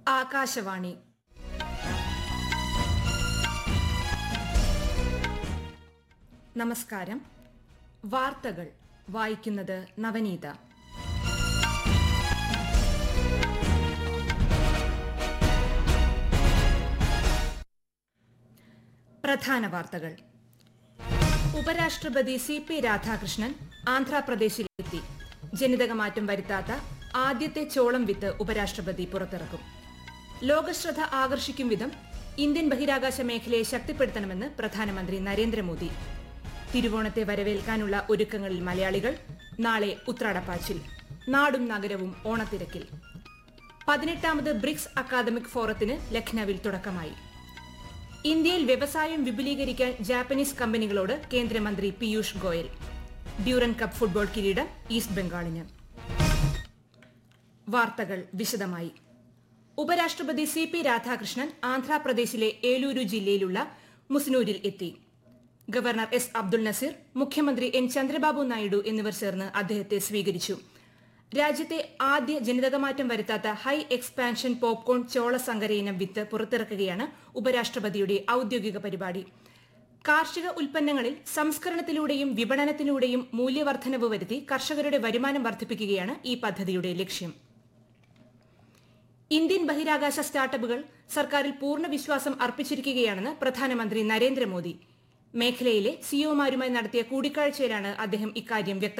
ആകാശവാണി നമസ്കാരം വാർത്തകൾ വായിക്കുന്നത് നവനീത പ്രധാന വാർത്തകൾ ഉപരാഷ്ട്രപതി സി പി രാധാകൃഷ്ണൻ ആന്ധ്രാപ്രദേശിലെത്തി ജനിതകമാറ്റം വരുത്താത്ത ആദ്യത്തെ ചോളം വിത്ത് ഉപരാഷ്ട്രപതി പുറത്തിറക്കും ലോകശ്രദ്ധ ആകർഷിക്കും വിധം ഇന്ത്യൻ ബഹിരാകാശ മേഖലയെ ശക്തിപ്പെടുത്തണമെന്ന് പ്രധാനമന്ത്രി നരേന്ദ്രമോദി തിരുവോണത്തെ വരവേൽക്കാനുള്ള ഒരുക്കങ്ങളിൽ മലയാളികൾ നാളെ ഉത്രാടപ്പാച്ചിൽ നാടും നഗരവും ഓണത്തിരക്കിൽ പതിനെട്ടാമത് ബ്രിക്സ് അക്കാദമിക് ഫോറത്തിന് ലഖ്നൌവിൽ തുടക്കമായി ഇന്ത്യയിൽ വ്യവസായം വിപുലീകരിക്കാൻ ജാപ്പനീസ് കമ്പനികളോട് കേന്ദ്രമന്ത്രി Piyush Goyal Durand cup football കിരീടം ഈസ്റ്റ് ബംഗാളിന് വാർത്തകൾ വിശദമായി ഉപരാഷ്ട്രപതി സി പി രാധാകൃഷ്ണൻ ആന്ധ്രാപ്രദേശിലെ ഏലൂരു ജില്ലയിലുള്ള മുസ്നൂരിൽ എത്തി ഗവർണർ എസ് അബ്ദുൾ നസീർ മുഖ്യമന്ത്രി എൻ ചന്ദ്രബാബു നായിഡു എന്നിവർ ചേർന്ന് അദ്ദേഹത്തെ സ്വീകരിച്ചു രാജ്യത്തെ ആദ്യ ജനിതകമാറ്റം വരുത്താത്ത ഹൈ എക്സ്പാൻഷൻ പോപ്കോൺ ചോള സങ്കര ഇനം വിത്ത് പുറത്തിറക്കുകയാണ് ഉപരാഷ്ട്രപതിയുടെ ഔദ്യോഗിക പരിപാടി കാർഷിക ഉൽപ്പന്നങ്ങളിൽ സംസ്കരണത്തിലൂടെയും വിപണനത്തിലൂടെയും മൂല്യവർദ്ധനവ് വരുത്തി കർഷകരുടെ വരുമാനം വർദ്ധിപ്പിക്കുകയാണ് ഈ പദ്ധതിയുടെ ലക്ഷ്യം ഇന്ത്യൻ ബഹിരാകാശ സ്റ്റാർട്ടപ്പുകൾ സർക്കാരിൽ പൂർണ്ണ വിശ്വാസം അർപ്പിച്ചിരിക്കുകയാണെന്ന് പ്രധാനമന്ത്രി നരേന്ദ്രമോദി മേഖലയിലെ സിഒമാരുമായി നടത്തിയ കൂടിക്കാഴ്ചയിലാണ് അദ്ദേഹം ഇക്കാര്യം വ്യക്തമാക്കിയത്